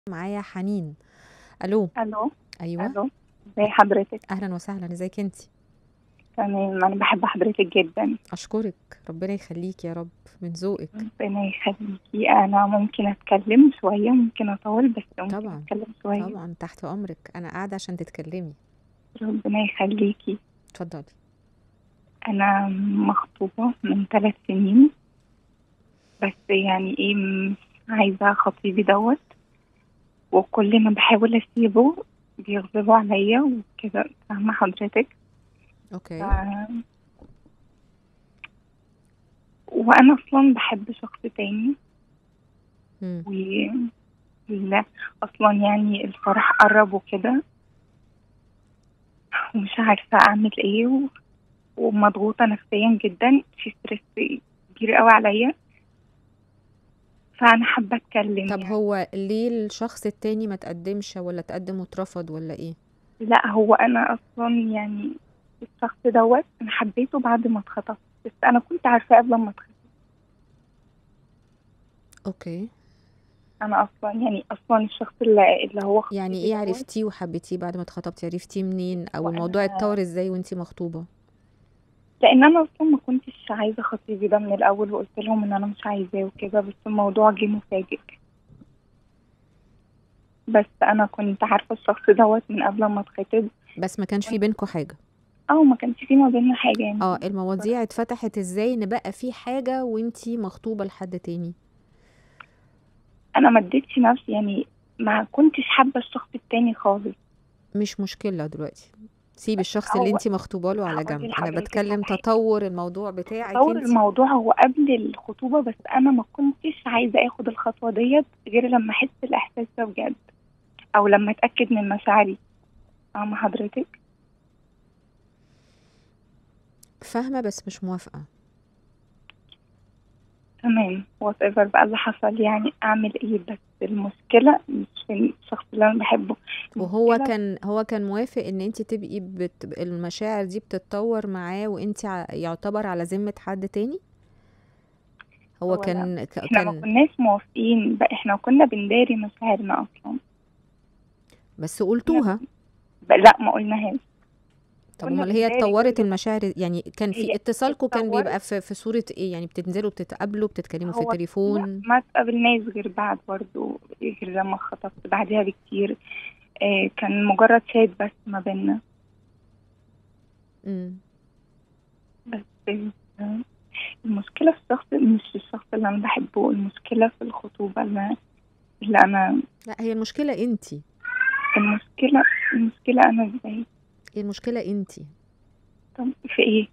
معايا حنين الو الو ايوه الو ازي حضرتك اهلا وسهلا ازيك انت تمام انا بحب حضرتك جدا اشكرك ربنا يخليك يا رب من ذوقك ربنا يخليكي انا ممكن اتكلم شويه ممكن اطول بس ممكن طبعا اتكلم شويه طبعا تحت امرك انا قاعده عشان تتكلمي ربنا يخليكي اتفضلي انا مخطوبه من ثلاث سنين بس يعني ايه مش عايزه خطيبي دوت وكل ما بحاول اسيبه بيغضبوا عليا وكده فاهمه حضرتك ف... اوكي وانا اصلا بحب شخص تاني مم. و لا اصلا يعني الفرح قرب وكده ومش عارفه اعمل ايه و... ومضغوطه نفسيا جدا في ستريس كبير قوي عليا فانا حابه اتكلم طب يعني. هو ليه الشخص التاني ما تقدمش ولا تقدم واترفض ولا ايه لا هو انا اصلا يعني الشخص دوت انا حبيته بعد ما اتخطبت بس انا كنت عارفاه قبل ما اتخطب اوكي انا اصلا يعني اصلا الشخص اللي, اللي هو يعني خطيبي ايه دوت عرفتيه وحبيتيه بعد ما اتخطبتي عرفتيه منين او وأنا- الموضوع اتطور ازاي وانتي مخطوبه لان انا اصلا ما كنتش عايزه خطيبي ده من الاول وقلت لهم ان انا مش عايزاه وكده بس الموضوع جه مفاجئ بس انا كنت عارفه الشخص دوت من قبل ما اتخطب بس ما كانش في بينكم حاجه اه ما كانش في ما بيننا حاجه يعني اه المواضيع اتفتحت ازاي ان بقى في حاجه وانتي مخطوبه لحد تاني انا ما اديتش نفسي يعني ما كنتش حابه الشخص التاني خالص مش مشكله دلوقتي سيبي الشخص اللي هو انتي مخطوبه له على هقول جنب انا لحضرتك بتكلم على حاجه تطور الموضوع بتاعك تطور انتي الموضوع هو قبل الخطوبه بس انا ما كنتش عايزه اخد الخطوه ديت غير لما احس الاحساس ده بجد او لما اتاكد من مشاعري فاهمه حضرتك فاهمه بس مش موافقه تمام وات ايفر بقى اللي حصل يعني اعمل ايه بس المشكله مش في الشخص اللي انا بحبه وهو المشكله كان هو كان موافق ان انتي تبقي بت... المشاعر دي بتتطور معاه وانتي ع... يعتبر على ذمه حد تاني هو هو لا كان ك... احنا ما كان كناش موافقين بقى احنا كنا بنداري مشاعرنا اصلا بس كنا قلتوها بقى لا ما قلناهاش طب كنا امال هي بنداري اتطورت كل ده المشاعر يعني كان في هي اتصالكم كان اتطورت بيبقى في في صورة ايه يعني بتنزلوا بتتقابلوا بتتكلموا في هو لا التليفون ما تقابلناش غير بعد برضو غير لما خطبت بعدها بكتير آه كان مجرد شات بس ما بينا امم بس آه المشكلة في الشخص مش في الشخص اللي أنا بحبه المشكلة في الخطوبة اللي, اللي أنا لا هي المشكلة انتي المشكلة المشكلة أنا إزاي هي المشكلة انتي طب في إيه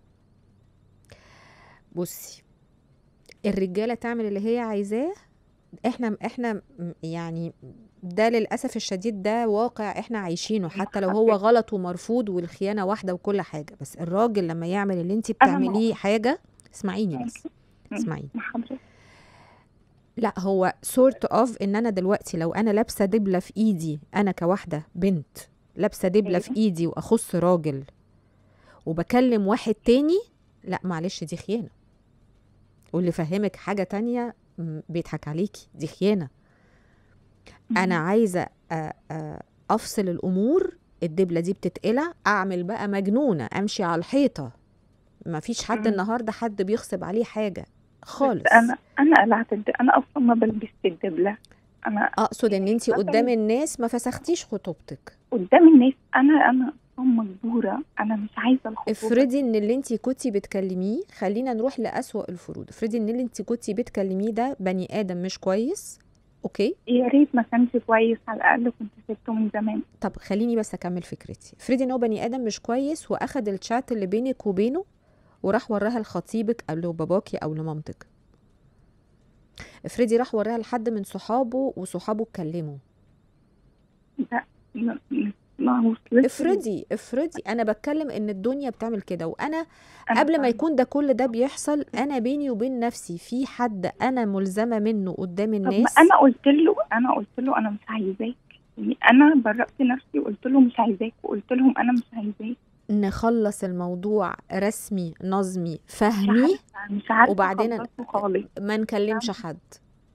بصي الرجالة تعمل اللي هي عايزاه احنا احنا م- يعني ده للأسف الشديد ده واقع احنا عايشينه حتى لو هو حضرتك غلط ومرفوض والخيانة واحدة وكل حاجة بس الراجل لما يعمل اللي انتي أنا ما بتعمليه حاجة اسمعيني بس مم. اسمعيني مع حضرتك لا هو سورت اوف ان انا دلوقتي لو انا لابسه دبله في ايدي انا كواحده بنت لابسه دبله في أيوه ايدي واخص راجل وبكلم واحد تاني لا معلش دي خيانه واللي فهمك حاجه تانية م، بيضحك عليكي دي خيانه انا مم. عايزه أ- أ- افصل الامور الدبله دي بتتقلع اعمل بقى مجنونه امشي على الحيطه ما فيش حد مم. النهارده حد بيغصب عليه حاجه بس خالص أنا أنا قلعت الد... أنا أصلا ما بلبسش الدبلة أنا اقصد ان يعني انتي قدام مثلا الناس ما فسختيش خطوبتك قدام الناس أنا أنا أصلا مجبورة أنا مش عايزة الخطوبة افرضي ان اللي انتي كنتي بتكلميه خلينا نروح لأسوأ الفروض افرضي ان اللي انتي كنتي بتكلميه ده بني ادم مش كويس اوكي يا ريت ما كانش كويس على الأقل كنت سبته من زمان طب خليني بس اكمل فكرتي افرضي ان هو بني ادم مش كويس واخد الشات اللي بينك وبينه وراح وراها لخطيبك او لباباكي او لمامتك افرضي راح وراها لحد من صحابه وصحابه اتكلموا لا ما ما وصلتش ل- افرضي افرضي انا بتكلم ان الدنيا بتعمل كده وانا أنا قبل ما فاهمة يكون ده كل ده بيحصل انا بيني وبين نفسي في حد انا ملزمة منه قدام طب ما الناس أنا قلت له أنا قلت له أنا مش عايزاك يعني أنا برأت نفسي وقلت له مش عايزاك وقلت لهم أنا مش عايزاك نخلص الموضوع رسمي نظمي مش فهمي عارفة مش عارفة وبعدين أخلصه خالص ما نكلمش فاهمة حد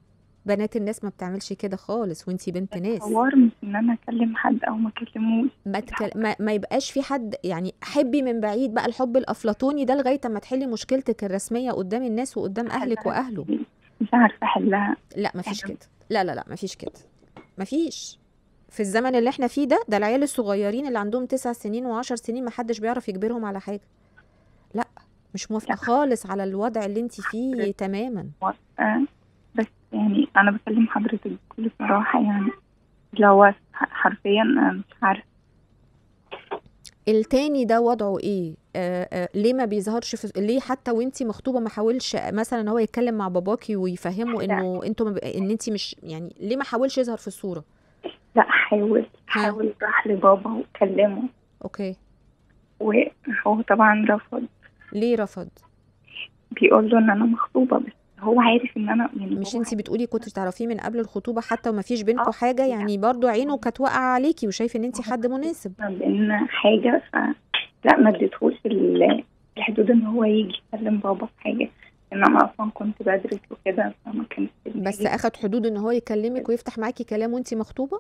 بنات الناس ما بتعملش كده خالص وانتي بنت ناس حوار مش ان انا اكلم حد او ما اكلموش ما, تكل... ما ما يبقاش في حد يعني حبي من بعيد بقى الحب الافلاطوني ده لغايه اما تحلي مشكلتك الرسميه قدام الناس وقدام اهلك أحلها واهله مش عارفه احلها لا مفيش يعني- كده لا لا لا مفيش كده مفيش في الزمن اللي احنا فيه ده ده العيال الصغيرين اللي عندهم تسع سنين وعشر سنين محدش بيعرف يجبرهم على حاجه لا مش موافقه لا. خالص على الوضع اللي انت فيه تماما موافقة بس يعني انا بكلم حضرتك بكل صراحه يعني لو حرفيا أنا مش عارفه التاني ده وضعه ايه آه آه ليه ما بيظهرش في ليه حتى وانتي مخطوبه ما حاولش مثلا ان هو يتكلم مع باباكي ويفهمه لا. انه انتوا ما ب... ان انتي مش يعني ليه ما حاولش يظهر في الصوره لا حاول حاول راح لبابا وكلمه اوكي وهو طبعا رفض ليه رفض بيقول له ان انا مخطوبه بس هو عارف ان انا يعني مش هو انتي بتقولي كنت تعرفيه من قبل الخطوبه حتى وما فيش بينكم آه. حاجه يعني برضو عينه كانت واقعه عليكي وشايف ان انتي حد مناسب بينا حاجه ف لا ما اديتهوش ال- الحدود ان هو يجي يكلم بابا في حاجه ان انا اصلا كنت بدرس وكده فما كانش بس اخد حدود ان هو يكلمك ويفتح معاكي كلام وانتي مخطوبه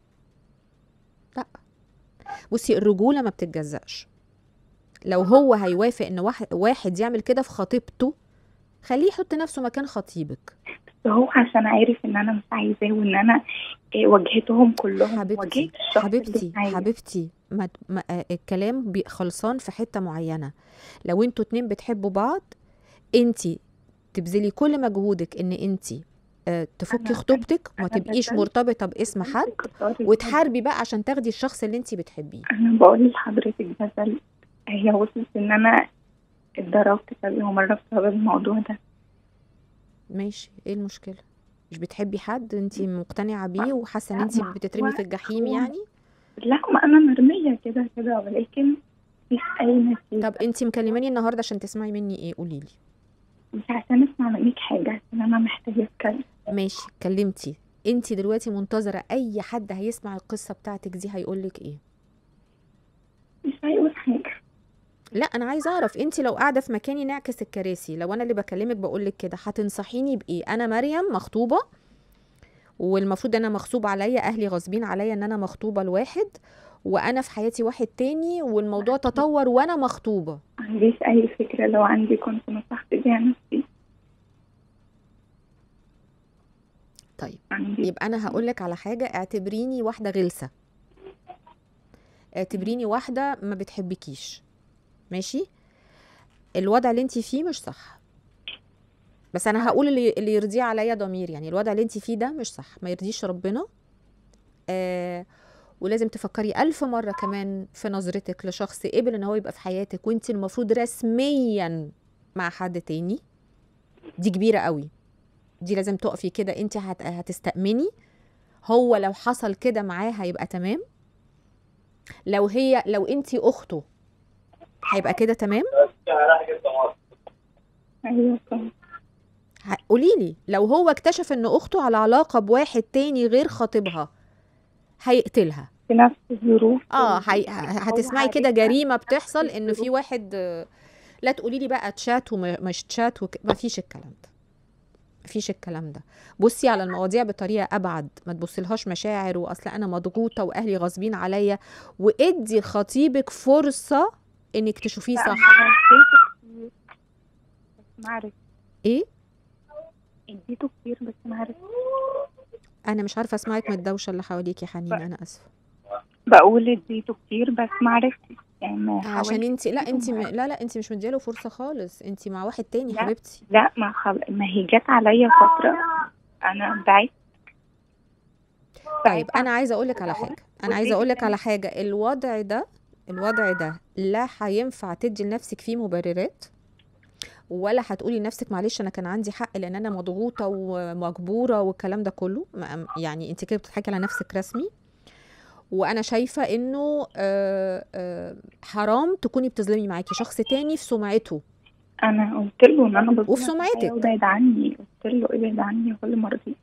لا بصي الرجوله ما بتتجزأش لو هو هيوافق ان واحد واحد يعمل كده في خطيبته خليه يحط نفسه مكان خطيبك بس هو عشان عارف ان انا مش عايزاه وان انا إيه، واجهتهم كلهم حبيبتي واجهت الشخص اللي حبيبتي عايز. حبيبتي ما ما آه، الكلام بي- خلصان في حته معينه لو انتوا اتنين بتحبوا بعض انتي تبذلي كل مجهودك ان انتي آه، تفكي أنا- خطوبتك وما أنا تبقيش بذلت- مرتبطه باسم حد وتحاربي بقى عشان تاخدي الشخص اللي انتي بتحبيه انا بقول لحضرتك بذل هي وصلت ان انا اتضربت كذا مرة بسبب الموضوع ده ماشي ايه المشكله مش بتحبي حد انتي مقتنعه بيه وحاسه ان انتي ما بتترمي في هو- الجحيم هو- يعني لا ما انا مرمية كده كده ولكن مفيش اي نتيجة طب انتي مكلماني النهارده عشان تسمعي مني ايه قولي لي مش عشان اسمع منك حاجة عشان انا محتاجة اتكلم ماشي كلمتي انتي دلوقتي منتظره اي حد هيسمع القصه بتاعتك دي هيقولك ايه مش هيقول حاجة لا انا عايزه اعرف انت لو قاعده في مكاني نعكس الكراسي لو انا اللي بكلمك بقولك كده هتنصحيني بايه انا مريم مخطوبه والمفروض انا مغصوب عليا اهلي غاصبين عليا ان انا مخطوبه لواحد وانا في حياتي واحد تاني والموضوع تطور وانا مخطوبه ما عنديش اي فكرة لو عندي كنت نصحت بيها نفسي طيب عندي يبقى انا هقولك على حاجه اعتبريني واحده غلسه اعتبريني واحده ما بتحبكيش ماشي الوضع اللي انت فيه مش صح بس انا هقول اللي, اللي يرضيه عليا ضمير يعني الوضع اللي انت فيه ده مش صح ما يرضيش ربنا آه ولازم تفكري ألف مرة كمان في نظرتك لشخص قبل ان هو يبقى في حياتك وانت المفروض رسميا مع حد تاني دي كبيرة قوي دي لازم تقفي كده انت هت... هتستأمني هو لو حصل كده معاه هيبقى تمام لو هي لو انت اخته هيبقى كده تمام ايوه فاهمة. قولي لي لو هو اكتشف ان اخته على علاقه بواحد تاني غير خاطبها هيقتلها في نفس الظروف اه هي... ه- هتسمعي كده عارفها. جريمه بتحصل ان في الظروف. واحد آه، لا تقولي لي بقى تشات ومش تشات وك... ما فيش الكلام ده مفيش الكلام ده بصي على المواضيع بطريقه ابعد ما تبصلهاش مشاعر واصل انا مضغوطه واهلي غاصبين عليا وادي لخطيبك فرصه انك تشوفيه لا، صح ما عرفتش كتير. بس ما عرفت ايه اديته كتير بس ما عرفت انا مش عارفه اسمعك من الدوشه اللي حواليك يا حنين انا اسفه بقول اديته كتير بس ما عرفتش يعني ما عشان حاولت انت لا كتير انت م... وما- لا لا انت مش مدياله فرصه خالص انت مع واحد تاني لا. حبيبتي لا ما خل... ما هي جت عليا فترة أنا بعت طيب انا عايزه اقول لك على حاجه انا عايزه ودي اقول لك كمان. على حاجه الوضع ده الوضع ده لا هينفع تدي لنفسك فيه مبررات ولا هتقولي لنفسك معلش انا كان عندي حق لان انا مضغوطه ومجبوره والكلام ده كله ما- يعني انت كده بتضحكي على نفسك رسمي وانا شايفه انه آه، آه، حرام تكوني بتظلمي معاكي شخص تاني في سمعته أنا قلت له إن أنا بظلمك وفي سمعتك. ابعد عني قلت له ابعد عني كل مرة دي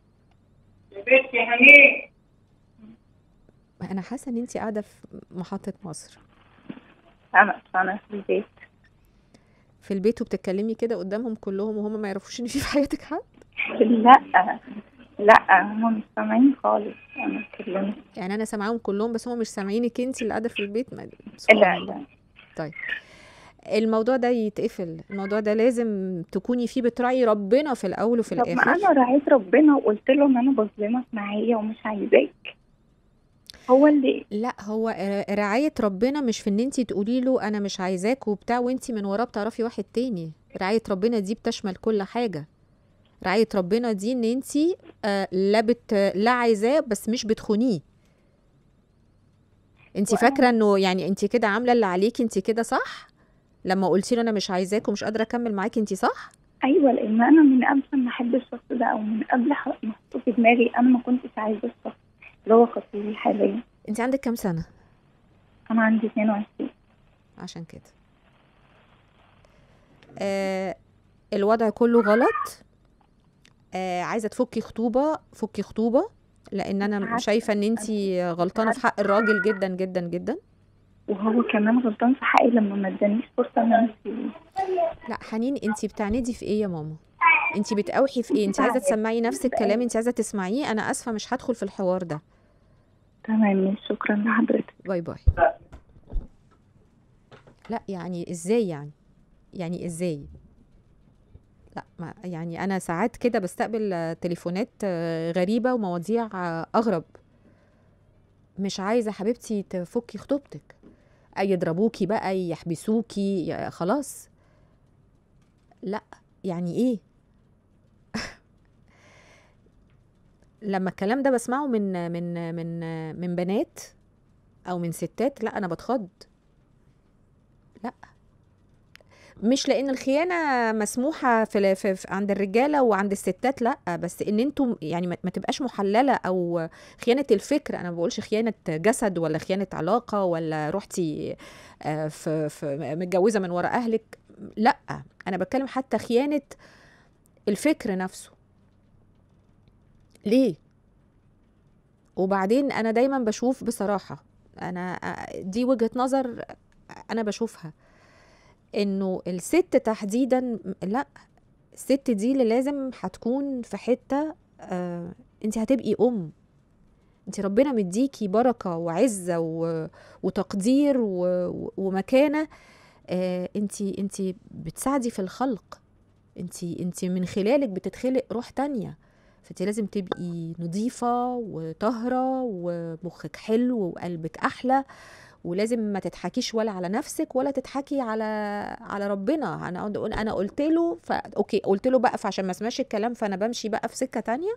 انا حاسه ان انت قاعده في محطه مصر أنا أنا في البيت في البيت وبتتكلمي كده قدامهم كلهم وهم ما يعرفوش ان في في حياتك حد لا لا هما مش سامعين خالص انا اتكلمت يعني انا سامعاهم كلهم بس هم مش سامعينك انت اللي قاعده في البيت ما- سبحان لا الله. لا الموضوع ده يتقفل الموضوع ده لازم تكوني فيه بتراعي ربنا في الاول وفي طب ما الاخر انا رعيت ربنا وقلت له ان انا بظلمك معايا ومش عايزاك هو اللي لا هو ر- رعاية ربنا مش في ان انت تقولي له انا مش عايزاك وبتاع وانت من وراه بتعرفي واحد تاني رعاية ربنا دي بتشمل كل حاجة رعاية ربنا دي ان انت آه، لا بت لا عايزاه بس مش بتخونيه انت وأنا- فاكرة انه يعني انت كده عاملة اللي عليكي انت كده صح لما قلتي له انا مش عايزاك ومش قادرة اكمل معاكي انت صح ايوه لان انا من قبل ما احب الشخص ده او من قبل ح- ما احطه في دماغي انا ما كنتش عايزه الشخص اللي هو خطيبي حاليا انت عندك كام سنة انا عندي 22 عشان كده آه الوضع كله غلط آه عايزه تفكي خطوبه فكي خطوبه لان انا عارفة. شايفه ان انت غلطانه في حق الراجل جدا جدا جدا وهو كمان غلطان في حقي لما ما ادانيش فرصه ان انا أسيبه. لا حنين انت بتعندي في ايه يا ماما انت بتقاوحي في ايه انت عايزه تسمعي نفس الكلام انت عايزه تسمعيه انا اسفه مش هدخل في الحوار ده تمام شكرا لحضرتك باي باي لا يعني ازاي يعني يعني ازاي لا ما يعني انا ساعات كده بستقبل آه، تليفونات آه، غريبه ومواضيع آه، اغرب مش عايزه حبيبتي تفكي خطوبتك أي يضربوكي بقى يحبسوكي يا- خلاص لا يعني ايه لما الكلام ده بسمعه من من من من بنات او من ستات لا انا بتخض لا مش لان الخيانه مسموحه في, في, في عند الرجاله وعند الستات لا بس ان انتم يعني ما ما تبقاش محلله او خيانه الفكر انا ما بقولش خيانه جسد ولا خيانه علاقه ولا رحتي آه، في, في متجوزه من ورا اهلك لا انا بتكلم حتى خيانه الفكر نفسه ليه وبعدين انا دايما بشوف بصراحه انا دي وجهه نظر انا بشوفها انه الست تحديدا لا الست دي اللي لازم هتكون في حته آه انت هتبقي ام انت ربنا مديكي بركه وعزه و... وتقدير و... و- ومكانه آه انت انت بتساعدي في الخلق انت انت من خلالك بتتخلق روح تانية فانت لازم تبقي نظيفة وطاهرة ومخك حلو وقلبك أحلى ولازم ما تضحكيش ولا على نفسك ولا تضحكي على على ربنا انا أقعد اقول انا قلت له ف... اوكي قلت له بقى فعشان ما سمعش الكلام فانا بمشي بقى في سكة تانية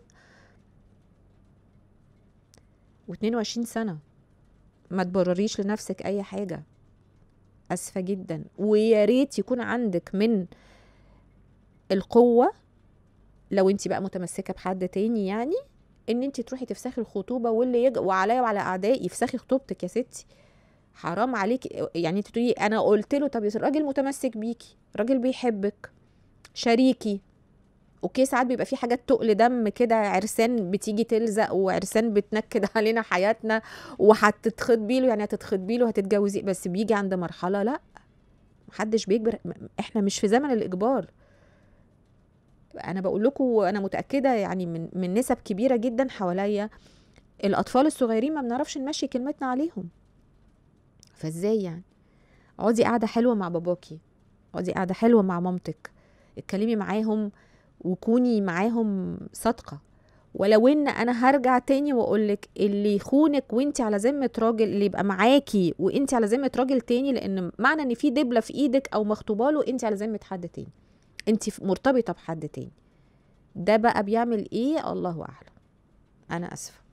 و22 سنة ما تبرريش لنفسك اي حاجة اسفة جدا ويا ريت يكون عندك من القوة لو انت بقى متمسكة بحد تاني يعني ان انت تروحي تفسخي الخطوبة واللي يج... وعليا وعلى اعدائي يفسخي خطوبتك يا ستي حرام عليك يعني انت تقولي انا قلت له طب يا راجل متمسك بيكي راجل بيحبك شريكي اوكي ساعات بيبقى في حاجات تقل دم كده عرسان بتيجي تلزق وعرسان بتنكد علينا حياتنا وهتتخطبي له يعني هتتخطبي له هتتجوزي بس بيجي عند مرحله لا محدش بيجبر احنا مش في زمن الاجبار انا بقول لكم انا متاكده يعني من من نسب كبيره جدا حواليا الاطفال الصغيرين ما بنعرفش نمشي كلمتنا عليهم فازاي يعني اقعدي قاعده حلوه مع باباكي اقعدي قاعده حلوه مع مامتك اتكلمي معاهم وكوني معاهم صادقه ولو ان انا هرجع تاني واقول لك اللي يخونك وانت على ذمه راجل اللي يبقى معاكي وانت على ذمه راجل تاني لان معنى ان في دبله في ايدك او مخطوبه له انت على ذمه حد تاني انت مرتبطه بحد تاني ده بقى بيعمل ايه الله اعلم انا اسفه